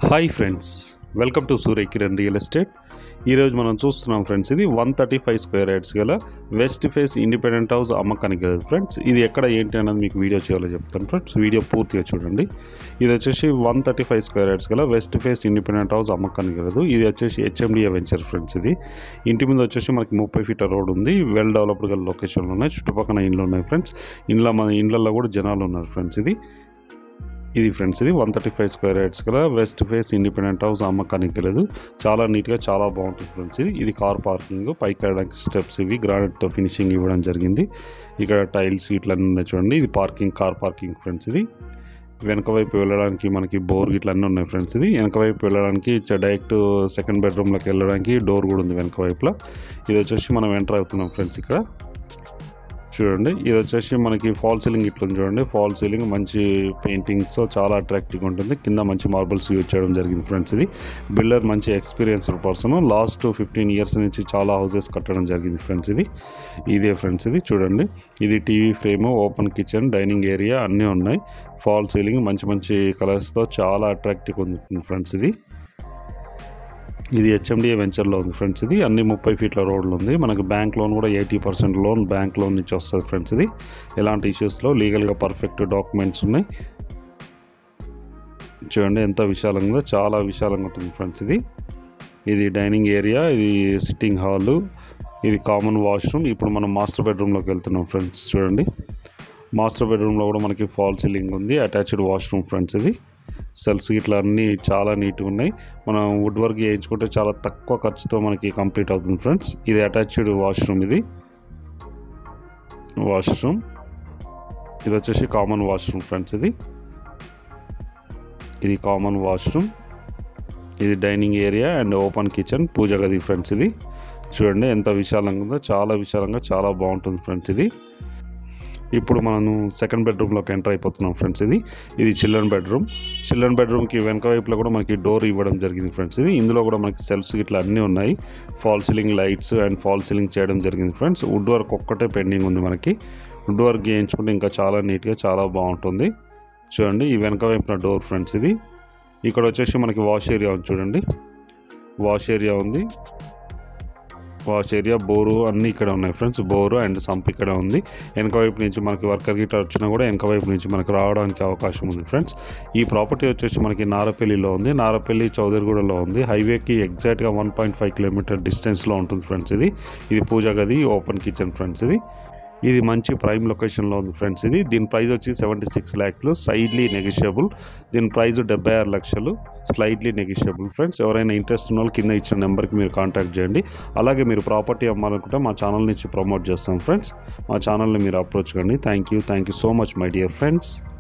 hi friends welcome to Surya Kiran real estate ఈరోజు మనం చూస్తున్నాం ఫ్రెండ్స్ ఇది one thirty five square yards గల వెస్ట్ ఫేస్ ఇండిపెండెంట్ హౌస్ అమ్మకానికి గలదు ఫ్రెండ్స్ ఇది ఎక్కడ ఏంటి అన్నది మీకు వీడియో చేయాలో చెప్తాను ఫ్రెండ్స్ వీడియో పూర్తిగా చూడండి ఇది వచ్చేసి one thirty five square yards గల వెస్ట్ ఫేస్ ఇండిపెండెంట్ హౌస్ అమ్మకానికి గలదు ఇది వచ్చేసి హెచ్ఎండిఏ వెంచర్ ఫ్రెండ్స్ ఇది ఇంటి మీద వచ్చేసి మనకి ముప్పై ఫీట్ రోడ్ ఉంది వెల్ డెవలప్డ్ గల లొకేషన్లు ఉన్నాయి చుట్టుపక్కల ఇండ్లు ఉన్నాయి ఫ్రెండ్స్ ఇండ్ల మన ఇండ్లలో కూడా జనాలు ఉన్నారు ఫ్రెండ్స్ ఇది ఇది ఫ్రెండ్స్ ఇది one thirty five square yards కదా వెస్ట్ ఫేస్ ఇండిపెండెంట్ హౌస్ అమ్మకానికి లేదు చాలా నీట్గా చాలా బాగుంటుంది ఫ్రెండ్స్ ఇది ఇది కార్ పార్కింగ్ పైకి వెళ్ళడానికి స్టెప్స్ ఇవి గ్రానైట్తో ఫినిషింగ్ ఇవ్వడం జరిగింది ఇక్కడ టైల్స్ ఇట్లన్నీ ఉన్నాయి చూడండి ఇది పార్కింగ్ కార్ పార్కింగ్ ఫ్రెండ్స్ ఇది వెనక వైపు వెళ్ళడానికి మనకి బోర్ గిట్ల అన్నీ ఉన్నాయి ఫ్రెండ్స్ ఇది వెనక వైపు వెళ్ళడానికి డైరెక్ట్ సెకండ్ బెడ్రూమ్లోకి వెళ్ళడానికి డోర్ కూడా ఉంది వెనక వైపులో ఇది వచ్చేసి మనం ఎంటర్ అవుతున్నాం ఫ్రెండ్స్ ఇక్కడ చూడండి ఇది వచ్చేసి మనకి ఫాల్ సీలింగ్ ఇట్లా ఉంది చూడండి ఫాల్ సీలింగ్ మంచి పెయింటింగ్స్ చాలా అట్రాక్టివ్గా ఉంటుంది కింద మంచి మార్బల్స్ యూజ్ చేయడం జరిగింది ఫ్రెండ్స్ ఇది బిల్డర్ మంచి experienced person last fifteen years నుంచి చాలా హౌసెస్ కట్టడం జరిగింది ఫ్రెండ్స్ ఇది ఇదే ఫ్రెండ్స్ ఇది చూడండి ఇది TV frame open kitchen dining area అన్నీ ఉన్నాయి ఫాల్ సీలింగ్ మంచి మంచి కలర్స్తో చాలా అట్రాక్టివ్గా ఉంది ఫ్రెండ్స్ ఇది ఇది హెచ్ఎండిఏ వెంచర్లో ఉంది ఫ్రెండ్స్ ఇది అన్ని ముప్పై ఫీట్ల రోడ్లు ఉంది మనకి బ్యాంక్ లోన్ కూడా eighty percent loan bank loan నుంచి వస్తుంది ఫ్రెండ్స్ ఇది ఎలాంటి ఇష్యూస్లో లీగల్గా పర్ఫెక్ట్ డాక్యుమెంట్స్ ఉన్నాయి చూడండి ఎంత విశాలంగా ఉందో చాలా విశాలంగా ఉంటుంది ఫ్రెండ్స్ ఇది ఇది డైనింగ్ ఏరియా ఇది సిట్టింగ్ హాలు ఇది కామన్ వాష్రూమ్ ఇప్పుడు మనం మాస్టర్ బెడ్రూమ్లోకి వెళ్తున్నాం ఫ్రెండ్స్ చూడండి మాస్టర్ బెడ్రూమ్లో కూడా మనకి ఫాల్ సీలింగ్ ఉంది అటాచ్డ్ వాష్రూమ్ ఫ్రెండ్స్ ఇది సెల్ఫ్స్ ఇట్లా అన్నీ చాలా నీట్గా ఉన్నాయి మనం వుడ్ వర్క్ చేయించుకుంటే చాలా తక్కువ ఖర్చుతో మనకి కంప్లీట్ అవుతుంది ఫ్రెండ్స్ ఇది అటాచ్డ్ వాష్రూమ్ ఇది వాష్రూమ్ ఇది వచ్చేసి కామన్ వాష్రూమ్ ఫ్రెండ్స్ ఇది ఇది కామన్ వాష్రూమ్ ఇది dining area and open kitchen పూజ గది ఫ్రెండ్స్ ఇది చూడండి ఎంత విశాలంగా ఉందో చాలా విశాలంగా చాలా బాగుంటుంది ఫ్రెండ్స్ ఇది ఇప్పుడు మనం సెకండ్ బెడ్రూమ్లోకి ఎంటర్ అయిపోతున్నాం ఫ్రెండ్స్ ఇది ఇది చిల్డ్రన్ బెడ్రూమ్ చిల్డ్రన్ బెడ్రూమ్కి వెనక వైపులో కూడా మనకి డోర్ ఇవ్వడం జరిగింది ఫ్రెండ్స్ ఇది ఇందులో కూడా మనకి సెల్ఫ్స్ ఇట్లా అన్నీ ఉన్నాయి fall ceiling lights and fall ceiling చేయడం జరిగింది ఫ్రెండ్స్ వుడ్ వర్క్ ఒక్కటే పెండింగ్ ఉంది మనకి వుడ్ వర్క్ చేయించుకుంటే ఇంకా చాలా నీట్గా చాలా బాగుంటుంది చూడండి ఈ వెనక వైపున డోర్ ఫ్రెండ్స్ ఇది ఇక్కడ వచ్చేసి మనకి వాష్ ఏరియా ఉంది చూడండి వాష్ ఏరియా ఉంది వాష్ ఏరియా బోరు అన్నీ ఇక్కడ ఉన్నాయి ఫ్రెండ్స్ బోరు అండ్ సంప్ ఇక్కడ ఉంది వెనక వైపు నుంచి మనకి వర్కర్ గిట్ట వచ్చినా కూడా వెనక వైపు నుంచి మనకి రావడానికి అవకాశం ఉంది ఫ్రెండ్స్ ఈ ప్రాపర్టీ వచ్చేసి మనకి నారపల్లిలో ఉంది నారపల్లి చౌదరిగూడలో ఉంది హైవేకి ఎగ్జాక్ట్గా వన్ పాయింట్ ఫైవ్ కిలోమీటర్ డిస్టెన్స్లో ఉంటుంది ఫ్రెండ్స్ ఇది ఇది పూజ గది ఓపెన్ కిచెన్ ఫ్రెండ్స్ ఇది ఇది మంచి ప్రైమ్ లొకేషన్లో ఉంది ఫ్రెండ్స్ ఇది దీని ప్రైస్ వచ్చి సెవెంటీ సిక్స్ ల్యాక్లు స్లైడ్లీ నెగిషియబుల్ దీని ప్రైస్ డెబ్బై ఆరు లక్షలు స్లైడ్లీ నెగిషియబుల్ ఫ్రెండ్స్ ఎవరైనా ఇంట్రెస్ట్ ఉన్న వాళ్ళు కింద ఇచ్చిన నెంబర్కి మీరు కాంటాక్ట్ చేయండి అలాగే మీరు ప్రాపర్టీ అమ్మాలనుకుంటే మా ఛానల్ నుంచి ప్రమోట్ చేస్తాం ఫ్రెండ్స్ మా ఛానల్ని మీరు అప్రోచ్ కండి thank you thank you so much my dear friends